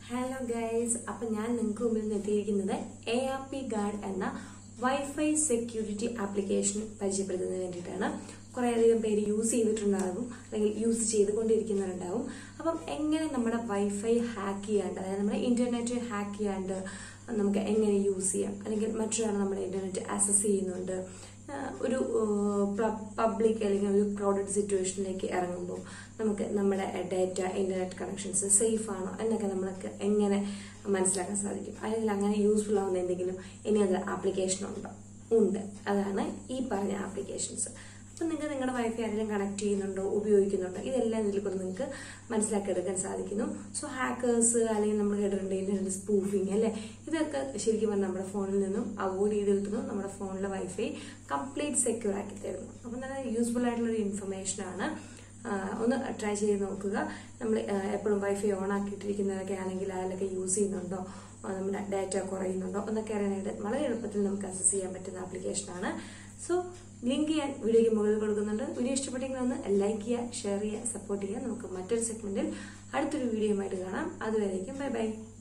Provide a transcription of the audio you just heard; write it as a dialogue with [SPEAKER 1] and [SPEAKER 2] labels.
[SPEAKER 1] hello guys അപ്പം ഞാൻ നിങ്ങൾക്ക് മുമ്പിൽ നിന്ന് എത്തിയിരിക്കുന്നത് എ ആർ പി ഗാർഡ് എന്ന വൈഫൈ സെക്യൂരിറ്റി ആപ്ലിക്കേഷൻ പരിചയപ്പെടുത്തുന്നതിന് വേണ്ടിയിട്ടാണ് കുറേയധികം പേര് യൂസ് ചെയ്തിട്ടുണ്ടാകും അല്ലെങ്കിൽ യൂസ് ചെയ്തുകൊണ്ടിരിക്കുന്നവരുണ്ടാവും അപ്പം എങ്ങനെ നമ്മുടെ വൈഫൈ ഹാക്ക് ചെയ്യാണ്ട് അതായത് നമ്മുടെ ഇന്റർനെറ്റ് ഹാക്ക് ചെയ്യാണ്ട് നമുക്ക് എങ്ങനെ യൂസ് ചെയ്യാം അല്ലെങ്കിൽ മറ്റൊരാൾ നമ്മുടെ ഇന്റർനെറ്റ് ആക്സസ് ചെയ്യുന്നുണ്ട് ആഹ് ഒരു പബ്ലിക് അല്ലെങ്കിൽ ഒരു ക്രൗഡഡ് സിറ്റുവേഷനിലേക്ക് ഇറങ്ങുമ്പോൾ നമുക്ക് നമ്മുടെ ഡേറ്റ ഇന്റർനെറ്റ് കണക്ഷൻസ് സേഫ് ആണോ എന്നൊക്കെ നമ്മൾക്ക് എങ്ങനെ മനസ്സിലാക്കാൻ സാധിക്കും അല്ലെങ്കിൽ അങ്ങനെ യൂസ്ഫുൾ ആവുന്ന എന്തെങ്കിലും ഇനി അത് ആപ്ലിക്കേഷൻ ഉണ്ടോ ഉണ്ട് അതാണ് ഈ പറഞ്ഞ ആപ്ലിക്കേഷൻസ് അപ്പം നിങ്ങൾക്ക് നിങ്ങളുടെ വൈഫൈ ആരെങ്കിലും കണക്ട് ചെയ്യുന്നുണ്ടോ ഉപയോഗിക്കുന്നുണ്ടോ ഇതെല്ലാം ഇതിൽ കൂടെ നിങ്ങൾക്ക് മനസ്സിലാക്കിയെടുക്കാൻ സാധിക്കുന്നു സോ ഹാക്കേഴ്സ് അല്ലെങ്കിൽ നമ്മൾ കേട്ടിട്ടുണ്ട് ഇന്റർനെറ്റ് സ്പൂഫിങ് അല്ലേ ഇതൊക്കെ ശരിക്കും പറഞ്ഞാൽ നമ്മുടെ ഫോണിൽ നിന്നും അവോയ്ഡ് ചെയ്ത് കിട്ടുന്നു നമ്മുടെ ഫോണിലെ വൈഫൈ കംപ്ലീറ്റ് സെക്യൂർ ആക്കി തരുന്നു അപ്പം നല്ല യൂസ്ഫുൾ ആയിട്ടുള്ള ഒരു ഇൻഫർമേഷൻ ആണ് ആഹ് ഒന്ന് ട്രൈ ചെയ്ത് നോക്കുക നമ്മൾ എപ്പോഴും വൈഫൈ ഓൺ ആക്കിയിട്ടിരിക്കുന്നതൊക്കെ ആണെങ്കിൽ അതിലൊക്കെ യൂസ് ചെയ്യുന്നുണ്ടോ ആ, നമ്മുടെ ഡാറ്റ കുറയുന്നുണ്ടോ എന്നൊക്കെ അറിയാനായിട്ട് വളരെ എളുപ്പത്തിൽ നമുക്ക് അക്സസ് ചെയ്യാൻ പറ്റുന്ന ആപ്ലിക്കേഷനാണ് സോ ലിങ്ക് ഞാൻ വീഡിയോയ്ക്ക് മുകളിൽ കൊടുക്കുന്നുണ്ട് വീഡിയോ ഇഷ്ടപ്പെട്ടെങ്കിൽ ഒന്ന് ലൈക്ക് ചെയ്യുക ഷെയർ ചെയ്യുക സപ്പോർട്ട് ചെയ്യുക നമുക്ക് മറ്റൊരു സെഗ്മെന്റിൽ അടുത്തൊരു വീഡിയോയുമായിട്ട് കാണാം അതുവരേക്കും ബൈ ബൈ